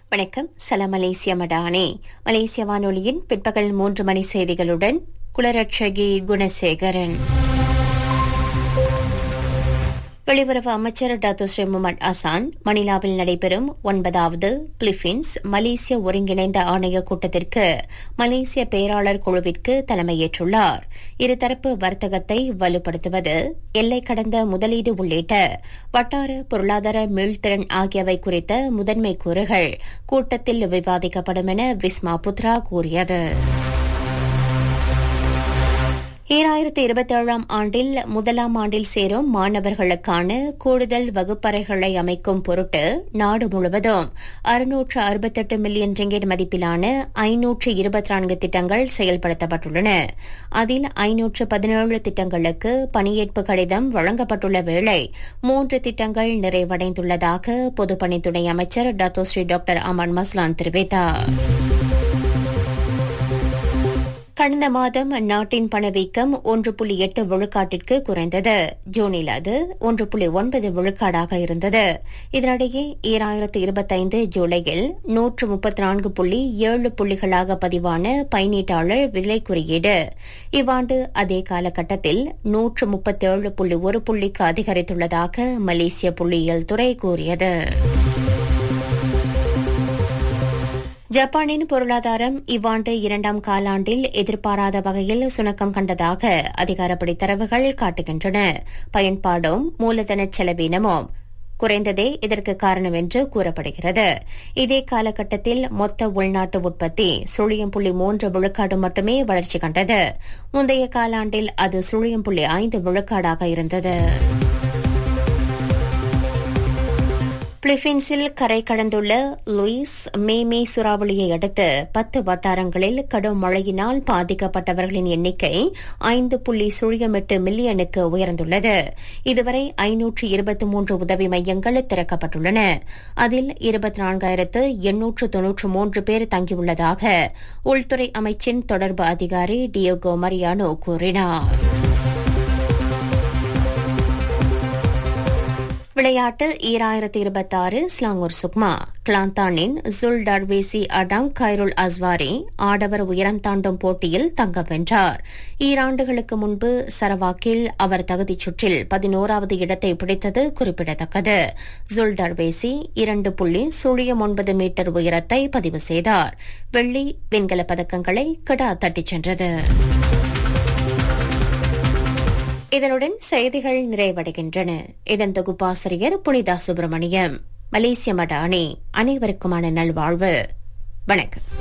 வணக்கம் சலாம் மலேசிய மடானே மலேசிய வானொலியின் பிற்பகல் மூன்று மணி செய்திகளுடன் குலரட்சகி குணசேகரன் வெளியுறவு அமைச்சர் டாக்டர் ஸ்ரீ முகமது அசான் மணிலாவில் நடைபெறும் ஒன்பதாவது பிலிப்பீன்ஸ் மலேசிய ஒருங்கிணைந்த ஆணைய கூட்டத்திற்கு மலேசிய பேராளர் குழுவிற்கு தலைமையேற்றுள்ளார் இருதரப்பு வர்த்தகத்தை வலுப்படுத்துவது எல்லை கடந்த முதலீடு உள்ளிட்ட வட்டார பொருளாதார மீள்திறன் ஆகியவை குறித்த முதன்மை கூறுகள் கூட்டத்தில் விவாதிக்கப்படும் என விஸ்மா புத்ரா கூறியது ஈராயிரத்தி இருபத்தேழாம் ஆண்டில் முதலாம் ஆண்டில் சேரும் மாணவர்களுக்கான கூடுதல் வகுப்பறைகளை அமைக்கும் பொருட்டு நாடு முழுவதும் அறுநூற்று அறுபத்தெட்டு மில்லியன் ரிங்கெட் மதிப்பிலான ஐநூற்று இருபத்தி நான்கு திட்டங்கள் செயல்படுத்தப்பட்டுள்ளன அதில் ஐநூற்று பதினேழு திட்டங்களுக்கு பணியேற்பு கடிதம் வழங்கப்பட்டுள்ள வேளை மூன்று திட்டங்கள் நிறைவடைந்துள்ளதாக பொதுப்பணித்துறை அமைச்சர் டாத்தோஸ்ரீ டாக்டர் அமன் மஸ்லான் தெரிவித்தார் கடந்த மாதம் நாட்டின் பணவீக்கம் ஒன்று புள்ளி எட்டு விழுக்காட்டிற்கு குறைந்தது ஜூனில் அது ஒன்று புள்ளி ஒன்பது விழுக்காடாக இருந்தது இதனிடையே ஈராயிரத்து இருபத்தைந்து ஜூலையில் நூற்று முப்பத்தி நான்கு புள்ளி ஏழு புள்ளிகளாக பதிவான பயனீட்டாளர் விலை குறியீடு இவ்வாண்டு அதே காலகட்டத்தில் நூற்று முப்பத்தேழு புள்ளி ஒரு புள்ளிக்கு அதிகரித்துள்ளதாக மலேசிய புள்ளியியல் துறை கூறியது ஜப்பானின் பொருளாதாரம் இவ்வாண்டு இரண்டாம் காலாண்டில் எதிர்பாராத வகையில் சுணக்கம் கண்டதாக அதிகாரப்படி தரவுகள் காட்டுகின்றன பயன்பாடும் மூலதன செலவினமும் குறைந்ததே இதற்கு காரணம் என்று கூறப்படுகிறது இதே காலகட்டத்தில் மொத்த உள்நாட்டு உற்பத்தி சுழியம் புள்ளி மூன்று விழுக்காடு மட்டுமே வளர்ச்சி கண்டது முந்தைய காலாண்டில் அது சுழியம் புள்ளி ஐந்து விழுக்காடாக இருந்தது பிலிப்பீன்ஸில் கரை கடந்துள்ள லூயிஸ் மேமே சூறாவளியை அடுத்து பத்து வட்டாரங்களில் கடும் மழையினால் பாதிக்கப்பட்டவர்களின் எண்ணிக்கை ஐந்து புள்ளி சுழியம் எட்டு மில்லியனுக்கு உயர்ந்துள்ளது இதுவரை ஐநூற்று இருபத்தி மூன்று உதவி மையங்கள் திறக்கப்பட்டுள்ளன அதில் இருபத்தி நான்காயிரத்து எண்ணூற்று தொன்னூற்று மூன்று பேர் தங்கியுள்ளதாக உள்துறை அமைச்சின் தொடர்பு அதிகாரி டியோகோ மரியானோ கூறினார் விளையாட்டு ஈராயிரத்தி இருபத்தாறு ஸ்லாங்கூர் சுக்மா கிளாந்தானின் ஜுல் டர்வேசி அடாங் கைருல் அஸ்வாரி ஆடவர் உயரம் தாண்டும் போட்டியில் தங்கம் வென்றார் ஈராண்டுகளுக்கு முன்பு சரவாக்கில் அவர் தகுதிச் சுற்றில் பதினோராவது இடத்தை பிடித்தது குறிப்பிடத்தக்கது ஜுல் டர்வேசி இரண்டு புள்ளி சுழியம் ஒன்பது மீட்டர் உயரத்தை பதிவு செய்தார் வெள்ளி வெண்கலப் பதக்கங்களை கிடா தட்டிச் சென்றது இதனுடன் செய்திகள் நிறைவடைகின்றன இதன் தொகுப்பாசிரியர் புனிதா சுப்பிரமணியம் மலேசிய மடானி அனைவருக்குமான நல்வாழ்வு வணக்கம்